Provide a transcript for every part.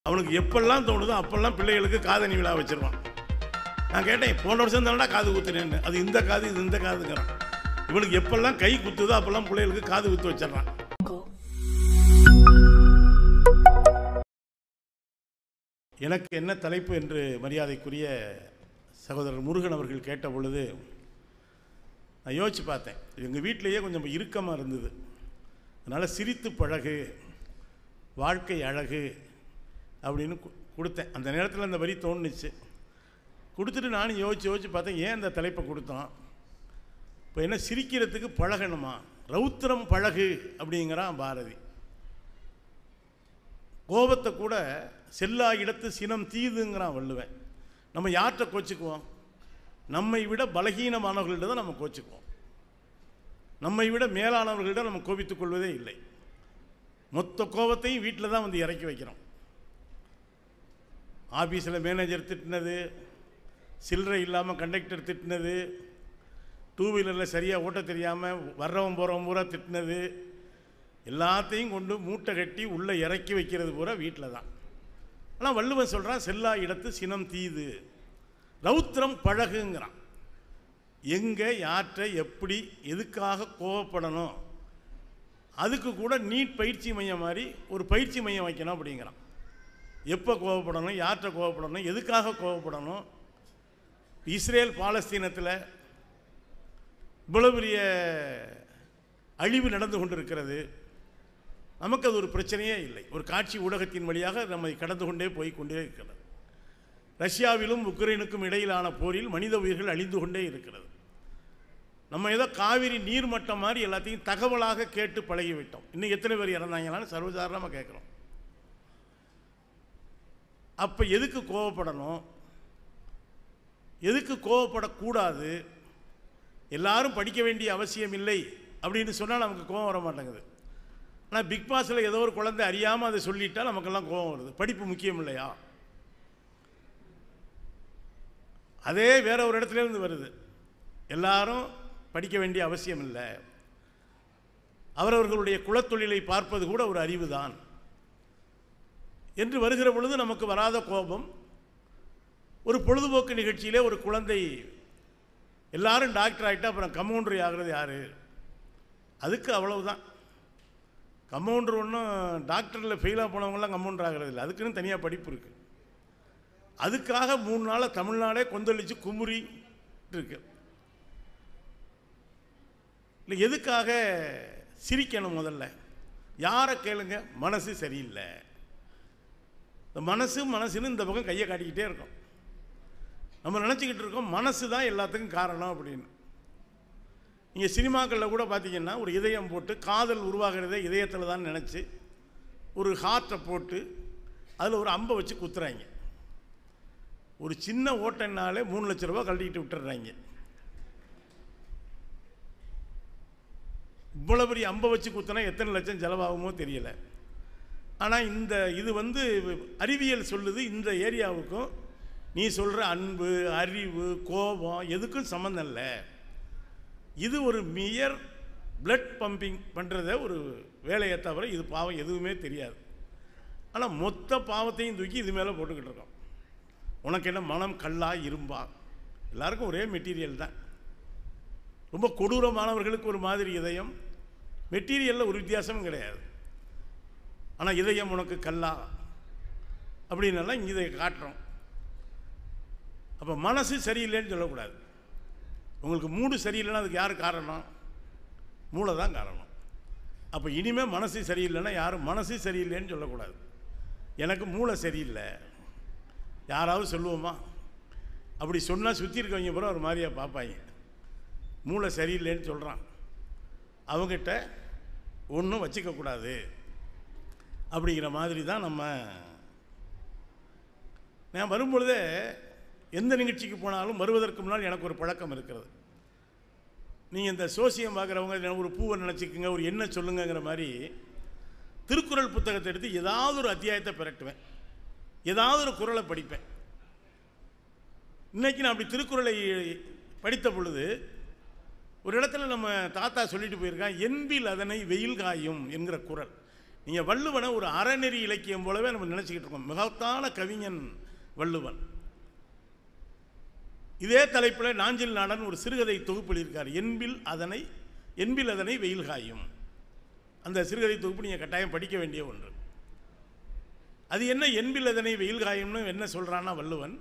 அவனுக்கு எப்பெல்லாம் தோணுதோ அப்பெல்லாம் பிள்ளைகளுக்கு காதணி விழா வச்சிருவான் நான் கேட்டேன் போன வருஷம் தானடா காது குத்துனேன்னு அது இந்த காது இது இந்த காதுங்கிறான் இவனுக்கு எப்பெல்லாம் கை குத்துதோ அப்பெல்லாம் பிள்ளைகளுக்கு காது குத்து வச்சிடறான் எனக்கு என்ன தலைப்பு என்று மரியாதைக்குரிய சகோதரர் முருகன் அவர்கள் கேட்ட பொழுது நான் யோசிச்சு பார்த்தேன் எங்கள் வீட்டிலேயே கொஞ்சம் இறுக்கமாக இருந்தது அதனால் சிரித்து பழகு வாழ்க்கை அழகு அப்படின்னு கு- கொடுத்தேன் அந்த நேரத்தில் அந்த வரி தோணுச்சு கொடுத்துட்டு நானும் யோசிச்சு யோசிச்சு பார்த்தேன் ஏன் அந்த தலைப்பை கொடுத்தோம் இப்போ என்ன சிரிக்கிறதுக்கு பழகணுமா ரௌத்திரம் பழகு அப்படிங்கிறான் பாரதி கோபத்தை கூட செல்லா இடத்து சினம் தீதுங்கிறான் வள்ளுவன் நம்ம யார்கிட்ட கோச்சிக்குவோம் நம்மை விட பலகீனமானவர்கள்ட்ட தான் நம்ம கோச்சிக்குவோம் நம்மை விட மேலானவர்களிடம் நம்ம கோபித்துக் கொள்வதே இல்லை மொத்த கோபத்தையும் வீட்டில் தான் வந்து இறக்கி வைக்கிறோம் ஆஃபீஸில் மேனேஜர் திட்டினது சில்லறை இல்லாமல் கண்டக்டர் திட்டினது டூ வீலரில் சரியாக ஓட்ட தெரியாமல் வர்றவன் போகிறவன் பூரா திட்டினது எல்லாத்தையும் கொண்டு மூட்டை கட்டி உள்ளே இறக்கி வைக்கிறது பூரா வீட்டில் தான் ஆனால் வள்ளுவன் சொல்கிறான் செல்லா இடத்து சினம் தீது ரௌத்திரம் பழகுங்கிறான் எங்கே யார்கிட்ட எப்படி எதுக்காக கோவப்படணும் அதுக்கு கூட நீட் பயிற்சி மையம் மாதிரி ஒரு பயிற்சி மையம் வைக்கணும் அப்படிங்கிறான் எப்போ கோவப்படணும் யார்கிட்ட கோவப்படணும் எதுக்காக கோவப்படணும் இஸ்ரேல் பாலஸ்தீனத்தில் இவ்வளவு பெரிய அழிவு நடந்து கொண்டிருக்கிறது நமக்கு அது ஒரு பிரச்சனையே இல்லை ஒரு காட்சி ஊடகத்தின் வழியாக நம்மை கடந்து கொண்டே போய் கொண்டே இருக்கிறது ரஷ்யாவிலும் உக்ரைனுக்கும் இடையிலான போரில் மனித உயிர்கள் அழிந்து கொண்டே இருக்கிறது நம்ம ஏதோ காவிரி நீர்மட்டம் மாதிரி எல்லாத்தையும் தகவலாக கேட்டு பழகிவிட்டோம் இன்னும் எத்தனை பேர் இறந்தாங்களான்னு சர்வசாதாரணமாக கேட்குறோம் அப்போ எதுக்கு கோவப்படணும் எதுக்கு கோவப்படக்கூடாது எல்லாரும் படிக்க வேண்டிய அவசியம் இல்லை அப்படின்னு சொன்னால் நமக்கு கோவம் வர மாட்டேங்குது ஆனால் பிக் பாஸில் ஏதோ ஒரு குழந்தை அறியாமல் அதை சொல்லிட்டா நமக்கெல்லாம் கோவம் வருது படிப்பு முக்கியம் இல்லையா அதே வேற ஒரு இடத்துல இருந்து வருது எல்லாரும் படிக்க வேண்டிய அவசியம் இல்லை அவரவர்களுடைய குலத்தொழிலை பார்ப்பது கூட ஒரு அறிவு தான் என்று வருகிற பொழுது நமக்கு வராத கோபம் ஒரு பொழுதுபோக்கு நிகழ்ச்சியிலே ஒரு குழந்தை எல்லாரும் டாக்டர் ஆகிட்டா அப்புறம் கம்பவுண்டரி ஆகிறது யார் அதுக்கு அவ்வளவுதான் கம்பவுண்டர் ஒன்றும் டாக்டரில் ஃபெயிலாக போனவங்களாம் கம்பவுண்டர் ஆகிறது இல்லை அதுக்குன்னு தனியாக படிப்பு இருக்குது அதுக்காக மூணு நாளாக தமிழ்நாடே கொந்தளிச்சு குமுறி இருக்கு இல்லை எதுக்காக சிரிக்கணும் முதல்ல யாரை கேளுங்க மனசு சரியில்லை இந்த மனசு மனசுன்னு இந்த பக்கம் கையை காட்டிக்கிட்டே இருக்கோம் நம்ம நினச்சிக்கிட்டு இருக்கோம் மனசு தான் எல்லாத்துக்கும் காரணம் அப்படின்னு நீங்கள் சினிமாக்களில் கூட பார்த்தீங்கன்னா ஒரு இதயம் போட்டு காதல் உருவாகிறதே இதயத்தில் தான் நினச்சி ஒரு ஹார்ட்டை போட்டு அதில் ஒரு அம்பை வச்சு குத்துறாங்க ஒரு சின்ன ஓட்டன்னாலே மூணு லட்ச ரூபா கழட்டிக்கிட்டு விட்டுறாங்க இவ்வளோ பெரிய அம்பை வச்சு குத்தினா எத்தனை லட்சம் செலவாகுமோ தெரியல ஆனால் இந்த இது வந்து அறிவியல் சொல்லுது இந்த ஏரியாவுக்கும் நீ சொல்கிற அன்பு அறிவு கோபம் எதுக்கும் சம்மந்தம் இல்லை இது ஒரு மியர் பிளட் பம்பிங் பண்ணுறத ஒரு வேலையை தவிர இது பாவம் எதுவுமே தெரியாது ஆனால் மொத்த பாவத்தையும் தூக்கி இது மேலே போட்டுக்கிட்டு இருக்கோம் உனக்கு என்ன மனம் கல்லா இரும்பா எல்லாருக்கும் ஒரே மெட்டீரியல் தான் ரொம்ப கொடூரமானவர்களுக்கு ஒரு மாதிரி இதயம் மெட்டீரியலில் ஒரு வித்தியாசமும் கிடையாது ஆனால் இதயம் உனக்கு கல்லா அப்படின்னெல்லாம் இங்கே இதை காட்டுறோம் அப்போ மனசு சரியில்லைன்னு சொல்லக்கூடாது உங்களுக்கு மூடு சரியில்லைன்னா அதுக்கு யார் காரணம் மூளை தான் காரணம் அப்போ இனிமேல் மனசு சரியில்லைன்னா யாரும் மனசு சரியில்லைன்னு சொல்லக்கூடாது எனக்கு மூளை சரியில்லை யாராவது சொல்லுவோமா அப்படி சொன்னால் சுற்றி இருக்கவங்க பூரா ஒரு மாதிரியாக பார்ப்பாங்க மூளை சரியில்லைன்னு சொல்கிறான் அவங்ககிட்ட ஒன்றும் வச்சுக்கக்கூடாது அப்படிங்கிற மாதிரி தான் நம்ம நான் வரும்பொழுதே எந்த நிகழ்ச்சிக்கு போனாலும் வருவதற்கு முன்னால் எனக்கு ஒரு பழக்கம் இருக்கிறது நீங்கள் இந்த சோசியம் பார்க்குறவங்க ஒரு பூவை நினச்சிக்கோங்க ஒரு என்ன சொல்லுங்கங்கிற மாதிரி திருக்குறள் புத்தகத்தை எடுத்து ஏதாவது ஒரு அத்தியாயத்தை பிரட்டுவேன் ஏதாவது ஒரு குறளை படிப்பேன் இன்னைக்கு நான் அப்படி திருக்குறளை படித்த பொழுது ஒரு இடத்துல நம்ம தாத்தா சொல்லிட்டு போயிருக்கான் என்பில் அதனை வெயில் காயும் என்கிற குறள் நீங்கள் வள்ளுவனை ஒரு அறநெறி இலக்கியம் போலவே நம்ம நினச்சிக்கிட்டு இருக்கோம் மிகத்தான கவிஞன் வள்ளுவன் இதே தலைப்பில் நாஞ்சில் நாடன் ஒரு சிறுகதை தொகுப்பு எழுதியிருக்கார் என்பில் அதனை என்பில் அதனை வெயில் காயும் அந்த சிறுகதை தொகுப்பு நீங்கள் கட்டாயம் படிக்க வேண்டிய ஒன்று அது என்ன என்பில் அதனை வெயில் காயும்னு என்ன சொல்கிறான்னா வள்ளுவன்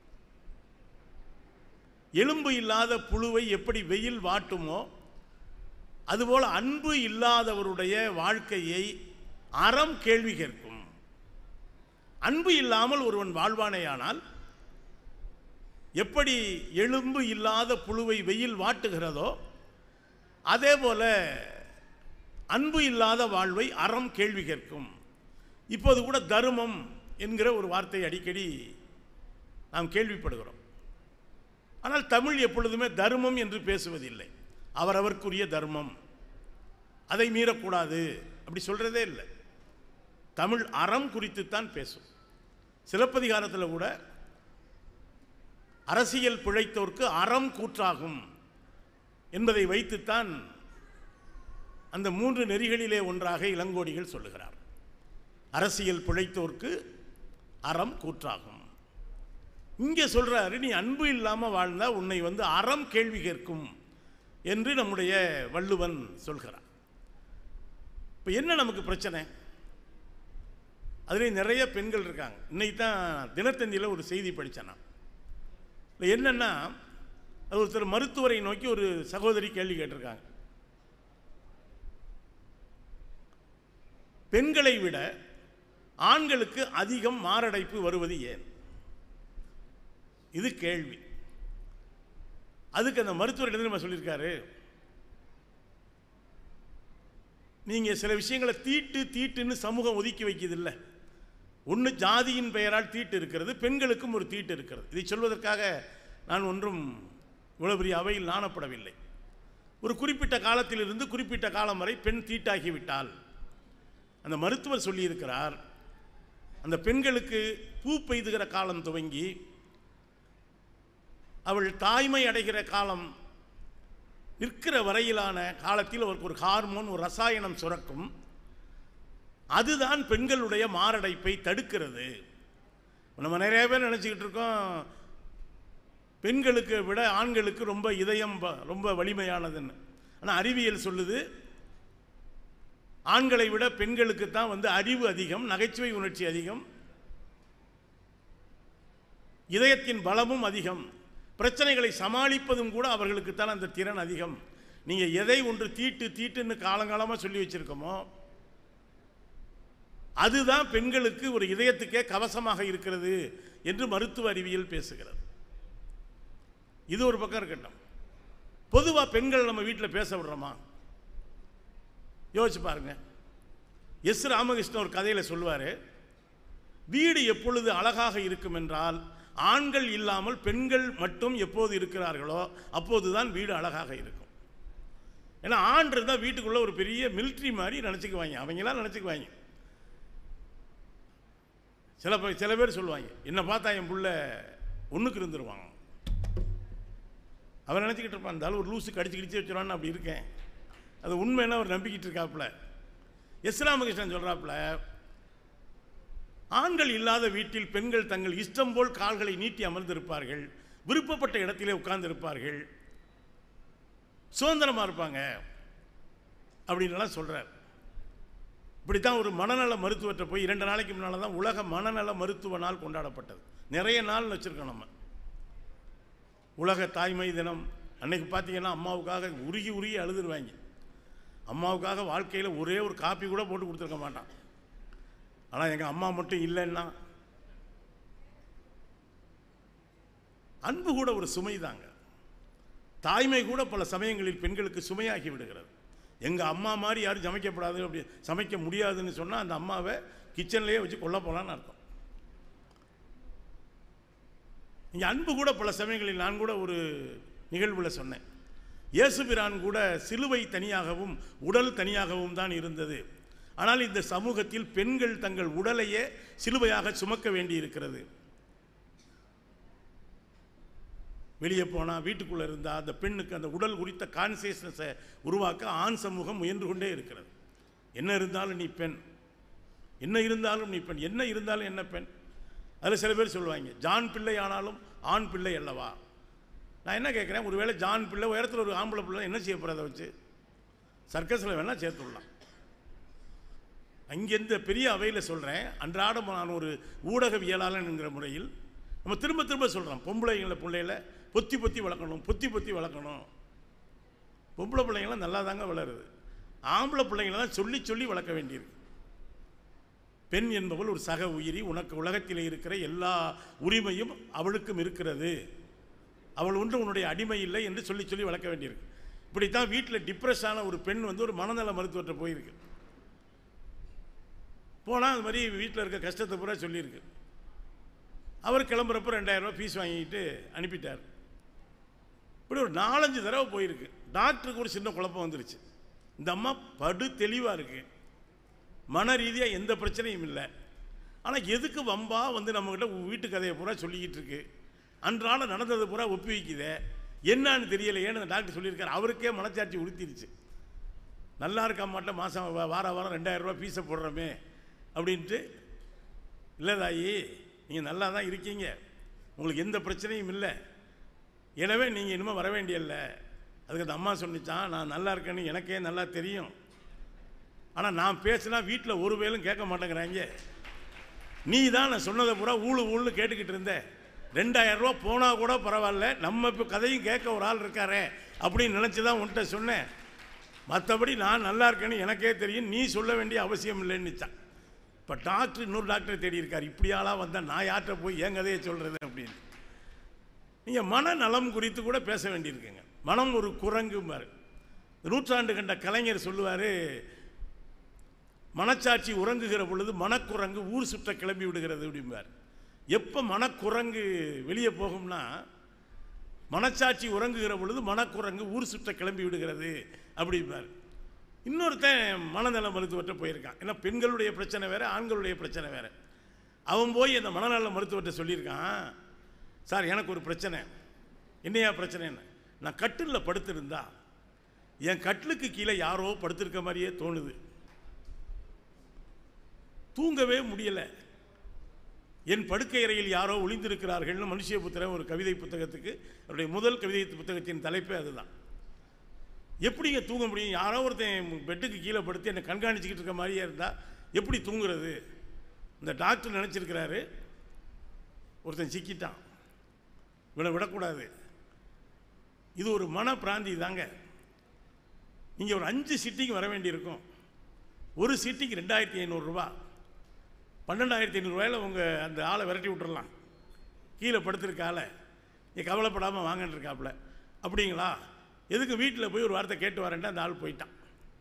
எலும்பு இல்லாத புழுவை எப்படி வெயில் வாட்டுமோ அதுபோல் அன்பு இல்லாதவருடைய வாழ்க்கையை அறம் கேள்வி கேட்கும் அன்பு இல்லாமல் ஒருவன் வாழ்வானேயானால் எப்படி எலும்பு இல்லாத புழுவை வெயில் வாட்டுகிறதோ அதே போல அன்பு இல்லாத வாழ்வை அறம் கேள்வி கேட்கும் இப்போது கூட தருமம் என்கிற ஒரு வார்த்தை அடிக்கடி நாம் கேள்விப்படுகிறோம் ஆனால் தமிழ் எப்பொழுதுமே தர்மம் என்று பேசுவதில்லை அவரவர்க்குரிய தர்மம் அதை மீறக்கூடாது அப்படி சொல்கிறதே இல்லை தமிழ் அறம் குறித்துத்தான் பேசும் சிலப்பதிகாரத்தில் கூட அரசியல் பிழைத்தோர்க்கு அறம் கூற்றாகும் என்பதை வைத்துத்தான் அந்த மூன்று நெறிகளிலே ஒன்றாக இளங்கோடிகள் சொல்லுகிறார் அரசியல் பிழைத்தோர்க்கு அறம் கூற்றாகும் இங்கே சொல்றாரு நீ அன்பு இல்லாமல் வாழ்ந்தா உன்னை வந்து அறம் கேள்வி கேட்கும் என்று நம்முடைய வள்ளுவன் சொல்கிறார் இப்போ என்ன நமக்கு பிரச்சனை அதுலேயும் நிறைய பெண்கள் இருக்காங்க இன்னைக்கு தான் தினத்தந்தியில் ஒரு செய்தி படித்தேன் நான் இல்லை என்னென்னா அது ஒருத்தர் மருத்துவரை நோக்கி ஒரு சகோதரி கேள்வி கேட்டிருக்காங்க பெண்களை விட ஆண்களுக்கு அதிகம் மாரடைப்பு வருவது ஏன் இது கேள்வி அதுக்கு அந்த மருத்துவர் என்ன தெரியுமா சொல்லியிருக்காரு நீங்கள் சில விஷயங்களை தீட்டு தீட்டுன்னு சமூகம் ஒதுக்கி வைக்கிதில்ல ஒன்று ஜாதியின் பெயரால் தீட்டு இருக்கிறது பெண்களுக்கும் ஒரு தீட்டு இருக்கிறது இதை சொல்வதற்காக நான் ஒன்றும் இவ்வளவு பெரிய அவையில் நாணப்படவில்லை ஒரு குறிப்பிட்ட காலத்திலிருந்து குறிப்பிட்ட காலம் வரை பெண் தீட்டாகிவிட்டால் அந்த மருத்துவர் சொல்லியிருக்கிறார் அந்த பெண்களுக்கு பூ பெய்துகிற காலம் துவங்கி அவள் தாய்மை அடைகிற காலம் நிற்கிற வரையிலான காலத்தில் அவருக்கு ஒரு ஹார்மோன் ஒரு ரசாயனம் சுரக்கும் அதுதான் பெண்களுடைய மாரடைப்பை தடுக்கிறது நம்ம நிறைய பேர் நினச்சிக்கிட்டு இருக்கோம் பெண்களுக்கு விட ஆண்களுக்கு ரொம்ப இதயம் ப- ரொம்ப வலிமையானதுன்னு ஆனால் அறிவியல் சொல்லுது ஆண்களை விட பெண்களுக்கு தான் வந்து அறிவு அதிகம் நகைச்சுவை உணர்ச்சி அதிகம் இதயத்தின் பலமும் அதிகம் பிரச்சனைகளை சமாளிப்பதும் கூட அவர்களுக்கு தான் அந்த திறன் அதிகம் நீங்கள் எதை ஒன்று தீட்டு தீட்டுன்னு காலங்காலமாக சொல்லி வச்சிருக்கோமோ அதுதான் பெண்களுக்கு ஒரு இதயத்துக்கே கவசமாக இருக்கிறது என்று மருத்துவ அறிவியல் பேசுகிறது இது ஒரு பக்கம் இருக்கட்டும் பொதுவாக பெண்கள் நம்ம வீட்டில் பேச விடுறோமா யோசிச்சு பாருங்க எஸ் ராமகிருஷ்ணன் ஒரு கதையில் சொல்லுவார் வீடு எப்பொழுது அழகாக இருக்கும் என்றால் ஆண்கள் இல்லாமல் பெண்கள் மட்டும் எப்போது இருக்கிறார்களோ அப்போதுதான் வீடு அழகாக இருக்கும் ஏன்னா ஆண் இருந்தால் வீட்டுக்குள்ளே ஒரு பெரிய மிலிட்ரி மாதிரி நினச்சிக்குவாங்க அவங்களாம் நினச்சிக்குவாங்க சில பேர் சில பேர் சொல்லுவாங்க என்னை பார்த்தா என் புள்ள ஒன்றுக்கு இருந்துருவாங்க அவன் நினச்சிக்கிட்டு இருப்பான் இருந்தாலும் ஒரு லூசு கடிச்சு கடிச்சு வச்சிருவான்னு அப்படி இருக்கேன் அது உண்மைன்னா அவர் நம்பிக்கிட்டு இருக்காப்புல எஸ் ராமகிருஷ்ணன் சொல்கிறாப்புல ஆண்கள் இல்லாத வீட்டில் பெண்கள் தங்கள் இஷ்டம் போல் கால்களை நீட்டி அமர்ந்திருப்பார்கள் விருப்பப்பட்ட இடத்திலே உட்கார்ந்திருப்பார்கள் சுதந்திரமாக இருப்பாங்க அப்படின்லாம் சொல்கிறார் இப்படித்தான் ஒரு மனநல மருத்துவத்தை போய் இரண்டு நாளைக்கு முன்னால் தான் உலக மனநல மருத்துவ நாள் கொண்டாடப்பட்டது நிறைய நாள் வச்சுருக்கோம் நம்ம உலக தாய்மை தினம் அன்னைக்கு பார்த்தீங்கன்னா அம்மாவுக்காக உருகி உருகி அழுதுருவாங்க அம்மாவுக்காக வாழ்க்கையில் ஒரே ஒரு காப்பி கூட போட்டு கொடுத்துருக்க மாட்டான் ஆனால் எங்கள் அம்மா மட்டும் இல்லைன்னா அன்பு கூட ஒரு சுமை தாங்க தாய்மை கூட பல சமயங்களில் பெண்களுக்கு சுமையாகி விடுகிறது எங்கள் அம்மா மாதிரி யாரும் சமைக்கப்படாது அப்படி சமைக்க முடியாதுன்னு சொன்னால் அந்த அம்மாவை கிச்சன்லேயே வச்சு கொல்ல போகலான்னு அர்த்தம் இங்கே அன்பு கூட பல சமயங்களில் நான் கூட ஒரு நிகழ்வில் சொன்னேன் இயேசுபிரான் கூட சிலுவை தனியாகவும் உடல் தனியாகவும் தான் இருந்தது ஆனால் இந்த சமூகத்தில் பெண்கள் தங்கள் உடலையே சிலுவையாக சுமக்க வேண்டி இருக்கிறது வெளியே போனால் வீட்டுக்குள்ளே இருந்தால் அந்த பெண்ணுக்கு அந்த உடல் குறித்த கான்சியஸ்னஸை உருவாக்க ஆண் சமூகம் முயன்று கொண்டே இருக்கிறது என்ன இருந்தாலும் நீ பெண் என்ன இருந்தாலும் நீ பெண் என்ன இருந்தாலும் என்ன பெண் அதில் சில பேர் சொல்லுவாங்க ஜான் பிள்ளை ஆனாலும் ஆண் பிள்ளை அல்லவா நான் என்ன கேட்குறேன் ஒருவேளை ஜான் பிள்ளை உயரத்தில் ஒரு ஆம்பளை பிள்ளை என்ன செய்ய போகிறத வச்சு சர்க்கஸில் வேணால் சேர்த்துடலாம் அங்கே இந்த பெரிய அவையில் சொல்கிறேன் அன்றாடம் நான் ஒரு ஊடகவியலாளன் என்கிற முறையில் நம்ம திரும்ப திரும்ப சொல்கிறோம் பொம்பளைங்களை பிள்ளைகளை பொத்தி பொத்தி வளர்க்கணும் பொத்தி பொத்தி வளர்க்கணும் பொம்பளை பிள்ளைங்களாம் நல்லா தாங்க வளருது ஆம்பளை பிள்ளைங்களை தான் சொல்லி சொல்லி வளர்க்க வேண்டியிருக்கு பெண் என்பவள் ஒரு சக உயிரி உனக்கு உலகத்தில் இருக்கிற எல்லா உரிமையும் அவளுக்கும் இருக்கிறது அவள் ஒன்று உன்னுடைய அடிமை இல்லை என்று சொல்லி சொல்லி வளர்க்க வேண்டியிருக்கு இப்படித்தான் வீட்டில் டிப்ரெஸ் ஆன ஒரு பெண் வந்து ஒரு மனநல மருத்துவர்கிட்ட போயிருக்கு போனால் அது மாதிரி வீட்டில் இருக்க கஷ்டத்தை பூரா சொல்லியிருக்கு அவர் கிளம்புறப்ப ரெண்டாயிரம் ரூபாய் ஃபீஸ் வாங்கிட்டு அனுப்பிட்டார் இப்படி ஒரு நாலஞ்சு தடவை போயிருக்கு டாக்டருக்கு ஒரு சின்ன குழப்பம் வந்துருச்சு இந்த அம்மா படு தெளிவாக இருக்கு மன ரீதியாக எந்த பிரச்சனையும் இல்லை ஆனால் எதுக்கு வம்பா வந்து நம்மக்கிட்ட வீட்டு கதையை பூரா சொல்லிக்கிட்டு இருக்கு அன்றாட நடந்தது பூரா ஒப்பி வைக்குதே என்னன்னு தெரியலையேன்னு அந்த டாக்டர் சொல்லியிருக்காரு அவருக்கே மனச்சாட்சி உறுத்திருச்சு நல்லா இருக்க மாட்டேன் மாதம் வார வாரம் ரெண்டாயிரம் ரூபாய் ஃபீஸை போடுறோமே அப்படின்ட்டு இல்லை தாயி நீங்கள் நல்லா தான் இருக்கீங்க உங்களுக்கு எந்த பிரச்சனையும் இல்லை எனவே நீங்கள் இனிமேல் வர வேண்டியல்ல அதுக்கு அந்த அம்மா சொன்னிச்சான் நான் நல்லா இருக்கேன்னு எனக்கே நல்லா தெரியும் ஆனால் நான் பேசினா வீட்டில் ஒரு வேலும் கேட்க மாட்டேங்கிறாங்க நீ தான் நான் சொன்னதை பூரா ஊழு ஊழுன்னு கேட்டுக்கிட்டு இருந்த ரெண்டாயிரம் ரூபா போனால் கூட பரவாயில்ல நம்ம இப்போ கதையும் கேட்க ஒரு ஆள் இருக்காரே அப்படின்னு நினச்சி தான் உன்கிட்ட சொன்னேன் மற்றபடி நான் நல்லா இருக்கேன்னு எனக்கே தெரியும் நீ சொல்ல வேண்டிய அவசியம் இல்லைன்னுச்சான் இப்போ டாக்டர் இன்னொரு டாக்டரை தேடி இருக்கார் இப்படியாலாம் வந்தால் நான் யார்கிட்ட போய் என் கதையை சொல்கிறது அப்படின்னு நீங்கள் மனநலம் குறித்து கூட பேச வேண்டியிருக்குங்க மனம் ஒரு குரங்குமார் நூற்றாண்டு கண்ட கலைஞர் சொல்லுவார் மனச்சாட்சி உறங்குகிற பொழுது மனக்குரங்கு ஊர் சுற்ற கிளம்பி விடுகிறது அப்படிம்பார் எப்போ மனக்குரங்கு வெளியே போகும்னா மனச்சாட்சி உறங்குகிற பொழுது மனக்குரங்கு ஊர் சுற்ற கிளம்பி விடுகிறது அப்படிம்பார் இன்னொருத்தன் மனநல மருத்துவர்கிட்ட போயிருக்கான் ஏன்னா பெண்களுடைய பிரச்சனை வேறு ஆண்களுடைய பிரச்சனை வேறு அவன் போய் அந்த மனநல மருத்துவர்கிட்ட சொல்லியிருக்கான் சார் எனக்கு ஒரு பிரச்சனை என்னையா பிரச்சனைன்னு நான் கட்டிலில் படுத்திருந்தா என் கட்டிலுக்கு கீழே யாரோ படுத்திருக்க மாதிரியே தோணுது தூங்கவே முடியலை என் படுக்கை அறையில் யாரோ ஒளிந்திருக்கிறார்கள்னு மனுஷபுத்திரன் ஒரு கவிதை புத்தகத்துக்கு அவருடைய முதல் கவிதை புத்தகத்தின் தலைப்பே அதுதான் எப்படிங்க தூங்க முடியும் யாரோ ஒருத்தன் பெட்டுக்கு கீழே படுத்து என்னை கண்காணிச்சிக்கிட்டு இருக்க மாதிரியே இருந்தால் எப்படி தூங்குறது இந்த டாக்டர் நினச்சிருக்கிறாரு ஒருத்தன் சிக்கிட்டான் இவனை விடக்கூடாது இது ஒரு மன பிராந்தி தாங்க நீங்கள் ஒரு அஞ்சு சிட்டிக்கு வர வேண்டியிருக்கும் ஒரு சிட்டிக்கு ரெண்டாயிரத்தி ஐநூறுரூவா பன்னெண்டாயிரத்தி ஐநூறுரூவாயில் உங்கள் அந்த ஆளை விரட்டி விட்டுறலாம் கீழே படுத்திருக்க ஆளை நீ கவலைப்படாமல் வாங்கன்னு இருக்காப்புல அப்படிங்களா எதுக்கு வீட்டில் போய் ஒரு வார்த்தை கேட்டு வரேன்டா அந்த ஆள் போயிட்டான்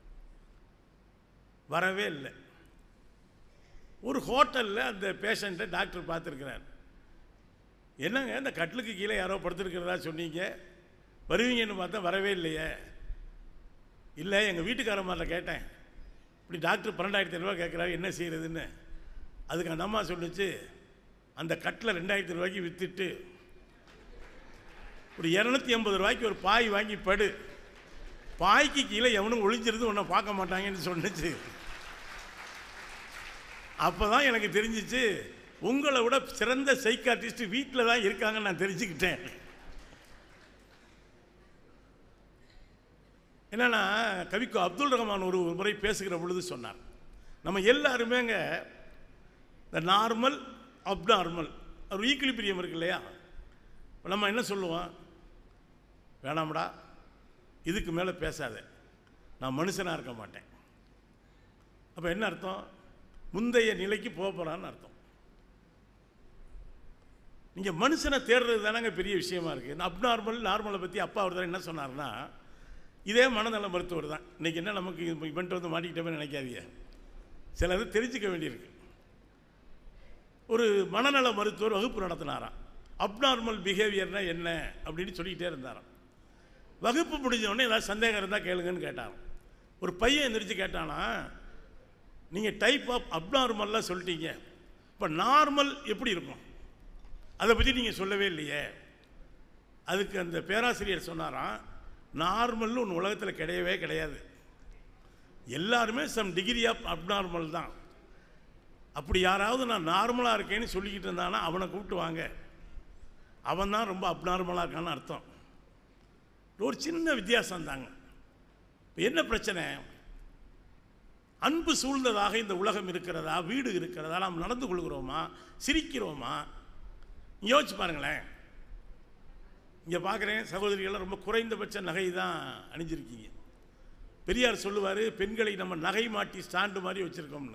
வரவே இல்லை ஒரு ஹோட்டலில் அந்த பேஷண்ட்டை டாக்டர் பார்த்துருக்கிறார் என்னங்க இந்த கட்டிலுக்கு கீழே யாரோ படுத்துருக்கிறதா சொன்னீங்க வருவீங்கன்னு பார்த்தா வரவே இல்லையே இல்லை எங்கள் வீட்டுக்காரம்மாட்ட கேட்டேன் இப்படி டாக்டர் பன்னெண்டாயிரத்தி ஐநூறுரூவா கேட்குறாரு என்ன செய்கிறதுன்னு அதுக்கு அந்த அம்மா சொல்லுச்சு அந்த கட்டில் ரெண்டாயிரத்தி ரூபாய்க்கு விற்றுட்டு ஒரு இரநூத்தி ஐம்பது ரூபாய்க்கு ஒரு பாய் வாங்கி படு பாய்க்கு கீழே எவனும் ஒளிஞ்சிருந்து உன்னை பார்க்க மாட்டாங்கன்னு சொன்னுச்சு அப்போ தான் எனக்கு தெரிஞ்சிச்சு உங்களை விட சிறந்த சைக்காட்ரிஸ்ட் வீட்டில் தான் இருக்காங்கன்னு நான் தெரிஞ்சுக்கிட்டேன் என்னன்னா கவிக்கு அப்துல் ரஹ்மான் ஒரு ஒரு முறை பேசுகிற பொழுது சொன்னார் நம்ம எல்லாருமேங்க இந்த நார்மல் அப்நார்மல் ஒரு ஈக்குலிபிரியம் இருக்கு இல்லையா இப்ப நம்ம என்ன சொல்லுவோம் வேணாம்டா இதுக்கு மேலே பேசாத நான் மனுஷனாக இருக்க மாட்டேன் அப்போ என்ன அர்த்தம் முந்தைய நிலைக்கு போக போகிறான்னு அர்த்தம் நீங்கள் மனுஷனை தேடுறது தானங்க பெரிய விஷயமா இருக்குது இந்த அப்நார்மல் நார்மலை பற்றி அப்பா ஒருத்தர் என்ன சொன்னார்னா இதே மனநல மருத்துவர் தான் இன்றைக்கி என்ன நமக்கு இவன்ட்டு வந்து மாட்டிக்கிட்டோமே நினைக்காதீங்க சிலது தெரிஞ்சுக்க வேண்டியிருக்கு ஒரு மனநல மருத்துவர் வகுப்பு நடத்தினாராம் அப்நார்மல் பிஹேவியர்னா என்ன அப்படின்னு சொல்லிக்கிட்டே இருந்தாராம் வகுப்பு முடிஞ்ச உடனே ஏதாவது சந்தேகம் இருந்தால் கேளுங்கன்னு கேட்டாராம் ஒரு பையன் எந்திரிச்சு கேட்டானா நீங்கள் டைப் ஆஃப் அப்நார்மல்லாம் சொல்லிட்டீங்க இப்போ நார்மல் எப்படி இருக்கும் அதை பற்றி நீங்கள் சொல்லவே இல்லையே அதுக்கு அந்த பேராசிரியர் சொன்னாராம் நார்மல்னு ஒன்று உலகத்தில் கிடையவே கிடையாது எல்லாருமே சம் டிகிரி ஆஃப் அப்நார்மல் தான் அப்படி யாராவது நான் நார்மலாக இருக்கேன்னு சொல்லிக்கிட்டு இருந்தானா அவனை கூப்பிட்டு வாங்க அவன் தான் ரொம்ப அப்நார்மலாக இருக்கான்னு அர்த்தம் ஒரு சின்ன வித்தியாசம் தாங்க இப்போ என்ன பிரச்சனை அன்பு சூழ்ந்ததாக இந்த உலகம் இருக்கிறதா வீடு இருக்கிறதா நாம் நடந்து கொள்கிறோமா சிரிக்கிறோமா யோசிச்சு பாருங்களேன் இங்கே பார்க்குறேன் சகோதரிகள்லாம் ரொம்ப குறைந்தபட்ச நகை தான் அணிஞ்சிருக்கீங்க பெரியார் சொல்லுவார் பெண்களை நம்ம நகை மாட்டி ஸ்டாண்டு மாதிரி வச்சுருக்கோம்னு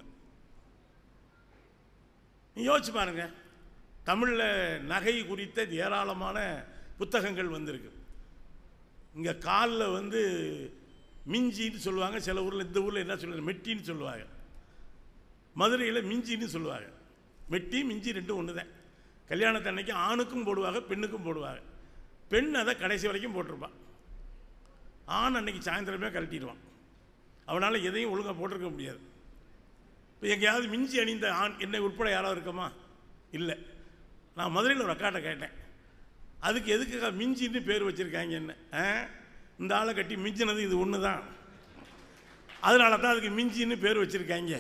நீ யோசிச்சு பாருங்க தமிழில் நகை குறித்த ஏராளமான புத்தகங்கள் வந்திருக்கு இங்கே காலில் வந்து மிஞ்சின்னு சொல்லுவாங்க சில ஊரில் இந்த ஊரில் என்ன சொல்லுவாங்க மெட்டின்னு சொல்லுவாங்க மதுரையில் மிஞ்சின்னு சொல்லுவாங்க மெட்டி மிஞ்சி ரெண்டும் ஒன்று தான் கல்யாணத்து அன்னைக்கு ஆணுக்கும் போடுவாங்க பெண்ணுக்கும் போடுவாங்க பெண் அதை கடைசி வரைக்கும் போட்டிருப்பான் ஆண் அன்னைக்கு சாயந்தரமே கழட்டிடுவான் அவனால் எதையும் ஒழுங்காக போட்டிருக்க முடியாது இப்போ எங்கேயாவது மிஞ்சி அணிந்த ஆண் என்னை உட்பட யாராவது இருக்கமா இல்லை நான் மதுரையில் ஒரு அக்காட்ட கேட்டேன் அதுக்கு எதுக்கு மிஞ்சின்னு பேர் வச்சுருக்காங்க என்ன ஆ இந்த ஆளை கட்டி மிஞ்சினது இது ஒன்று தான் அதனால தான் அதுக்கு மிஞ்சின்னு பேர் வச்சுருக்காங்க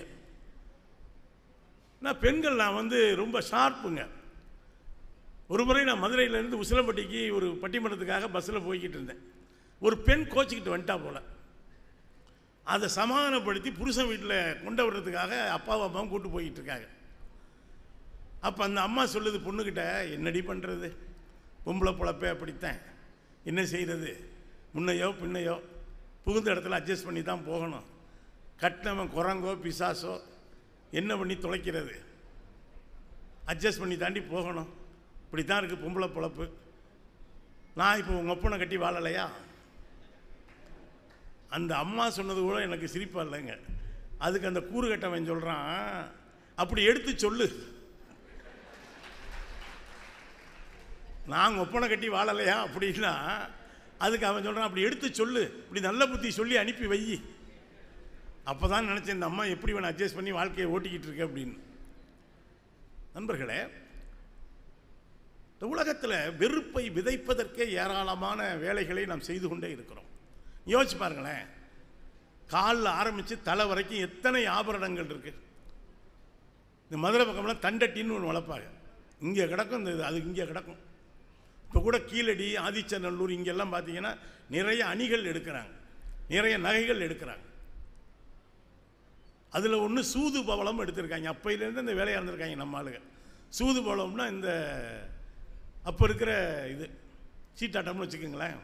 நான் பெண்கள் நான் வந்து ரொம்ப ஷார்ப்புங்க ஒரு முறை நான் மதுரையிலேருந்து உசிலம்பட்டிக்கு ஒரு பட்டிமன்றத்துக்காக பஸ்ஸில் போய்கிட்டு இருந்தேன் ஒரு பெண் கோச்சிக்கிட்டு வந்துட்டா போல அதை சமாதானப்படுத்தி புருஷன் வீட்டில் கொண்டு வர்றதுக்காக அப்பாவும் அம்மாவும் கூட்டு போய்கிட்டு இருக்காங்க அப்போ அந்த அம்மா சொல்லுது பொண்ணுக்கிட்ட என்னடி பண்ணுறது பொம்பளை பொழப்பே அப்படித்தான் என்ன செய்கிறது முன்னையோ பின்னையோ புகுந்த இடத்துல அட்ஜஸ்ட் பண்ணி தான் போகணும் கட்டினவன் குரங்கோ பிசாசோ என்ன பண்ணி தொலைக்கிறது அட்ஜஸ்ட் பண்ணி தாண்டி போகணும் இப்படி தான் இருக்குது பொம்பளை பொழப்பு நான் இப்போ உங்கள் ஒப்பனை கட்டி வாழலையா அந்த அம்மா சொன்னது கூட எனக்கு சிரிப்பா இல்லைங்க அதுக்கு அந்த கூறு கட்டவன் சொல்கிறான் அப்படி எடுத்து சொல்லு நான் ஒப்பனை கட்டி வாழலையா அப்படின்னா அதுக்கு அவன் சொல்கிறான் அப்படி எடுத்து சொல்லு இப்படி நல்ல புத்தி சொல்லி அனுப்பி வை அப்போ தான் நினச்சேன் இந்த அம்மா எப்படி வேணும் அட்ஜஸ்ட் பண்ணி வாழ்க்கையை ஓட்டிக்கிட்டு இருக்கு அப்படின்னு நண்பர்களே இந்த உலகத்தில் வெறுப்பை விதைப்பதற்கே ஏராளமான வேலைகளை நாம் செய்து கொண்டே இருக்கிறோம் யோசிச்சு பாருங்களேன் காலில் ஆரம்பித்து தலை வரைக்கும் எத்தனை ஆபரணங்கள் இருக்கு இந்த மதுரை பக்கம்லாம் தண்டட்டின்னு ஒன்று வளர்ப்பாங்க இங்கே கிடக்கும் இந்த இது அது இங்கே கிடக்கும் இப்போ கூட கீழடி ஆதிச்சநல்லூர் இங்கெல்லாம் பார்த்தீங்கன்னா நிறைய அணிகள் எடுக்கிறாங்க நிறைய நகைகள் எடுக்கிறாங்க அதில் ஒன்று சூது பவளம் எடுத்திருக்காங்க அப்பையிலேருந்து இந்த வேலையாக இருந்திருக்காங்க நம்ம ஆளுங்க சூது பவளம்னா இந்த அப்போ இருக்கிற இது சீட்டாட்டம்னு வச்சுக்கோங்களேன்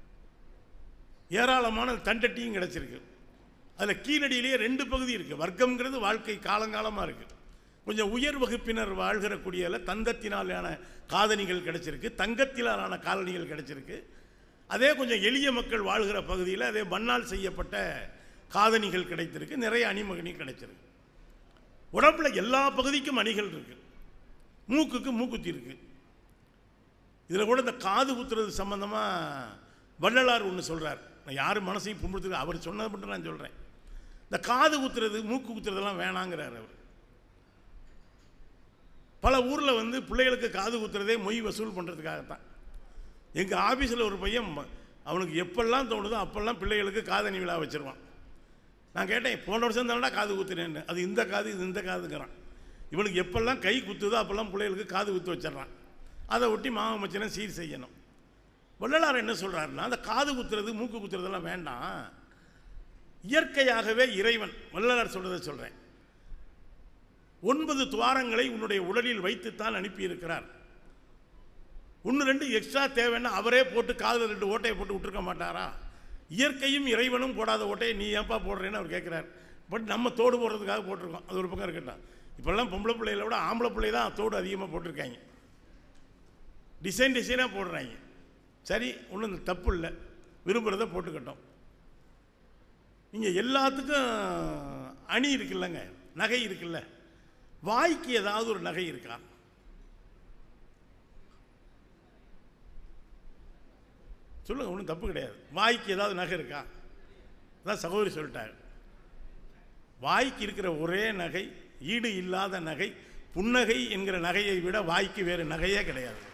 ஏராளமான தண்டட்டியும் கிடச்சிருக்கு அதில் கீழடியிலேயே ரெண்டு பகுதி இருக்குது வர்க்கம்ங்கிறது வாழ்க்கை காலங்காலமாக இருக்குது கொஞ்சம் உயர் வகுப்பினர் வாழ்கிற குடியில் தந்தத்தினாலான காதணிகள் கிடைச்சிருக்கு தங்கத்தினாலான காலணிகள் கிடைச்சிருக்கு அதே கொஞ்சம் எளிய மக்கள் வாழ்கிற பகுதியில் அதே மண்ணால் செய்யப்பட்ட காதணிகள் கிடைத்திருக்கு நிறைய அணிமகனி கிடைச்சிருக்கு உடம்புல எல்லா பகுதிக்கும் அணிகள் இருக்கு மூக்குக்கு மூக்குத்தி இருக்கு இதில் கூட இந்த காது குத்துறது சம்பந்தமாக வள்ளலார் ஒன்று சொல்கிறார் நான் யார் மனசையும் புண்படுத்துக்கு அவர் சொன்னதை மட்டும் நான் சொல்கிறேன் இந்த காது குத்துறது மூக்கு குத்துறதெல்லாம் வேணாங்கிறார் அவர் பல ஊரில் வந்து பிள்ளைகளுக்கு காது குத்துறதே மொய் வசூல் பண்ணுறதுக்காகத்தான் எங்கள் ஆஃபீஸில் ஒரு பையன் ம- அவனுக்கு எப்பெல்லாம் தோணுதோ அப்பெல்லாம் பிள்ளைகளுக்கு காதணி விழா வச்சிருவான் நான் கேட்டேன் போன வருஷம் தானடா காது குத்துனேன்னு அது இந்த காது இது இந்த காதுங்கிறான் இவனுக்கு எப்பெல்லாம் கை குத்துதோ அப்பெல்லாம் பிள்ளைகளுக்கு காது குத்து வச்சிடறான் அதை ஒட்டி மாமன் மச்சனை சீர் செய்யணும் வள்ளலார் என்ன சொல்கிறாருன்னா அந்த காது குத்துறது மூக்கு குத்துறதெல்லாம் வேண்டாம் இயற்கையாகவே இறைவன் வள்ளலார் சொல்றதை சொல்கிறேன் ஒன்பது துவாரங்களை உன்னுடைய உடலில் வைத்துத்தான் அனுப்பியிருக்கிறார் ஒன்று ரெண்டு எக்ஸ்ட்ரா தேவைன்னா அவரே போட்டு காதில் ரெண்டு ஓட்டையை போட்டு விட்டுருக்க மாட்டாரா இயற்கையும் இறைவனும் போடாத ஓட்டையை நீ ஏன்பா போடுறேன்னு அவர் கேட்குறார் பட் நம்ம தோடு போடுறதுக்காக போட்டிருக்கோம் அது ஒரு பக்கம் இருக்கட்டும் இப்போல்லாம் பொம்பளை பிள்ளைகளை விட ஆம்பளை பிள்ளை தான் தோடு அதிகமாக போட்டிருக்காங்க டிசைன் டிசைனாக போடுறாங்க சரி ஒன்றும் தப்பு இல்லை விரும்புகிறத போட்டுக்கட்டும் நீங்கள் எல்லாத்துக்கும் அணி இருக்குல்லங்க நகை இருக்குல்ல வாய்க்கு ஏதாவது ஒரு நகை இருக்கா சொல்லுங்க ஒன்றும் தப்பு கிடையாது வாய்க்கு ஏதாவது நகை இருக்கா அதான் சகோதரி சொல்லிட்டாங்க வாய்க்கு இருக்கிற ஒரே நகை ஈடு இல்லாத நகை புன்னகை என்கிற நகையை விட வாய்க்கு வேறு நகையே கிடையாது